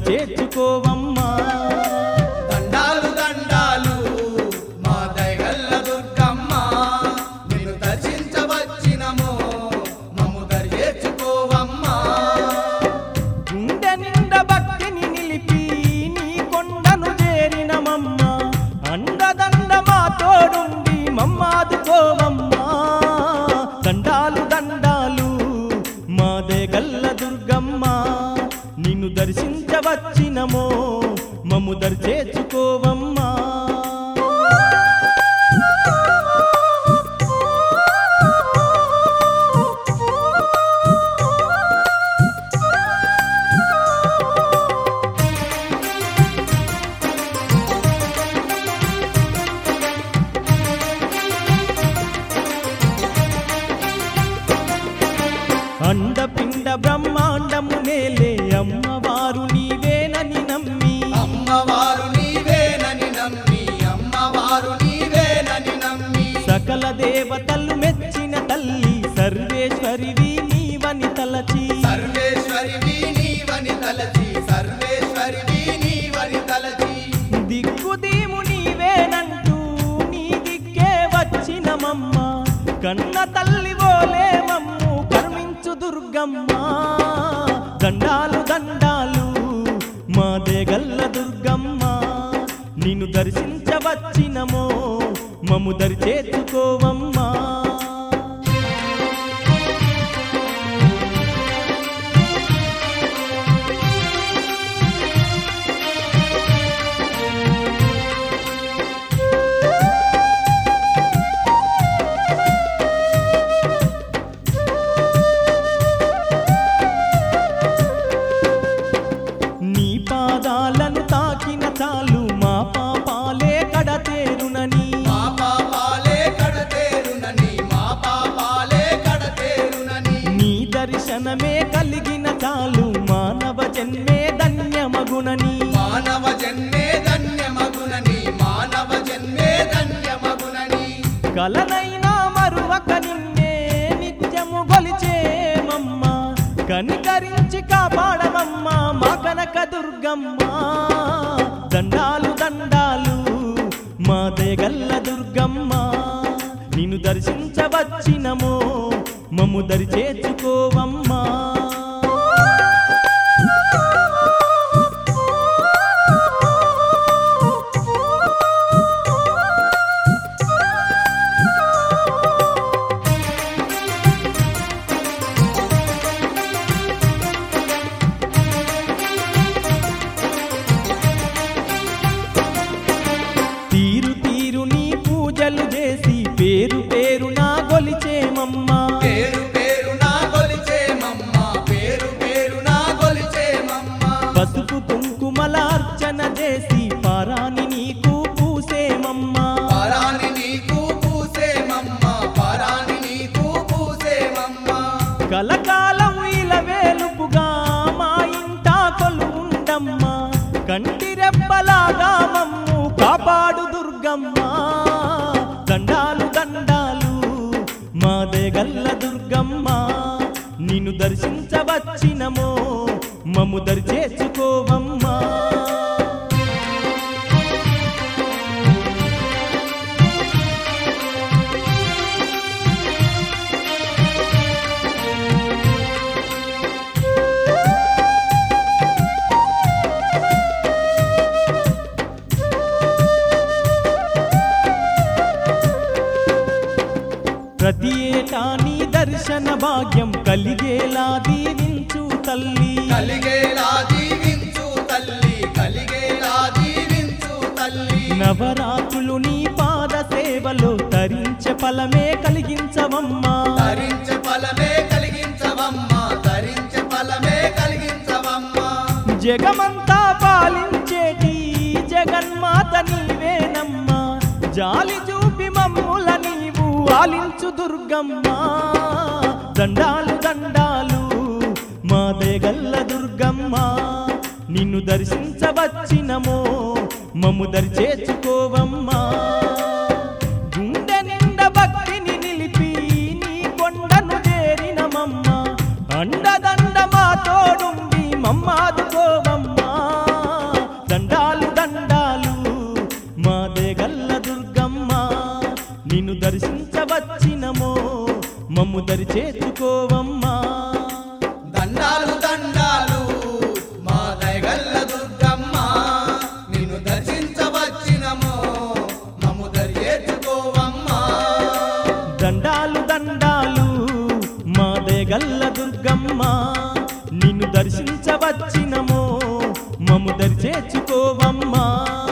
చేర్చుకోవమ్మా దండాలు దండాలు మా దయగల్ల దుర్గమ్మ నిన్ను దర్శించవచ్చినము మమ్ము దర్శించుకోవమ్మా గుండె నిండా భక్తిని నిలిపి నీ కొండను చేరినమమ్మ అండదండ మా తోడుండి మమ్మాదుకోవమ్మా దండాలు దండాలు మాదే గల్ల దుర్గమ్మ నిన్ను దర్శించవచ్చినమో మమ్ము దర్చేసుకోవమ్మా అండపిండ బ్రహ్మాండము నేలే అమ్మవారు నీవేనని నమ్మి అమ్మవారు నీవేనని నమ్మి అమ్మవారు నీవేనని నమ్మి సకల దేవతలు మెచ్చిన తల్లి సర్వేశ్వరివి నీవని తలచి సర్వేశ్వరివి నీవని తలచి సర్వేశ్వరివి నీవని తలచి దిక్కుదీము నీవేనంటూ నీ దిక్కే వచ్చినమమ్మ కన్న తల్లి ఓలే మమ్ము కరుణించు దుర్గమ్మ దండాలు దండాలు మా దేగల్ల దుర్గమ్మ నిన్ను దర్శించవచ్చినమో మమ్ము దరిచేసుకోవమ్మా నీ పాదాలను తాకిన చాలు మా పాపాలే కడతేరునని మా పాపాలే కడతేరునని మా పాపాలే కడతేరునని నీ దర్శనమే కలిగిన చాలు మానవ జన్మే ధన్యమగునని మానవ జన్మే ధన్యమగునని మానవ జన్మే ధన్యమగునని కలనైనా మరువక నిన్నే నిత్యము గొలిచేమమ్మ కనికరించి కాపాడమమ్మ మా కనక దుర్గమ్మ దండాలు దండాలు మా దేగల్ల దుర్గమ్మ నిన్ను దర్శించవచ్చినమో మమ్ము దరి చేర్చుకోవమ్మా తీరు తీరు నీ పూజలు చేసి పేరు పేరు నా గొలిచేమమ్మా పేరు పేరు నా కొలిచేమమ్మ పేరు పేరు నా కొలిచేమమ్మ పసుపు కుంకుమల అర్చన చేసి పారాని నీకు పూసేమమ్మా పరాని నీకు పూసేమమ్మ పరాని నీకు పూసేమమ్మ కలకాలం ఇలా వేలుపుగా మా ఇంట కొలువుండమ్మా కంటి రెప్పలాగా మమ్ము కాపాడు దుర్గమ్మ దండాలు దండాలు మా దేగల్ల దుర్గమ్మ నిన్ను దర్శించవచ్చినమో మమ్ము దరి చేసుకోవమ్మా ప్రతి ఏటా నీ దర్శన భాగ్యం కలిగేలా దీవించు తల్లి కలిగేలా దీవించు తల్లి కలిగేలా దీవించు తల్లి నవరాత్రులు నీ పాద సేవలో తరించే ఫలమే కలిగించవమ్మా తరించ ఫలమే కలిగించవమ్మా తరించ ఫలమే కలిగించవమ్మా జగమంతా పాలించేటి జగన్మాత నీవేనమ్మా జాలి చూపి మమ్ముల నీవు ఆలించు దుర్గమ్మ దండాలు దండాలు మా దేగల్ల దుర్గమ్మ నిన్ను దర్శించవచ్చినమో మమ్ము దరి చేర్చుకోవమ్మా గుండె నిండా భక్తిని నిలిపి నీ కొండను చేరినమమ్మ అండదండ మా తోడుండి మమ్మాదుకోవమ్మా మమ్ము దరి చేర్చుకోవమ్మా దండాలు దండాలు మా దయగల్ల దుర్గమ్మ నిన్ను దర్శించవచ్చినమో మమ్ము దర్యేచుకోవమ్మా దండాలు దండాలు మా దేగల్ల దుర్గమ్మ నిన్ను దర్శించవచ్చినమో మమ్ము దరి చేర్చుకోవమ్మా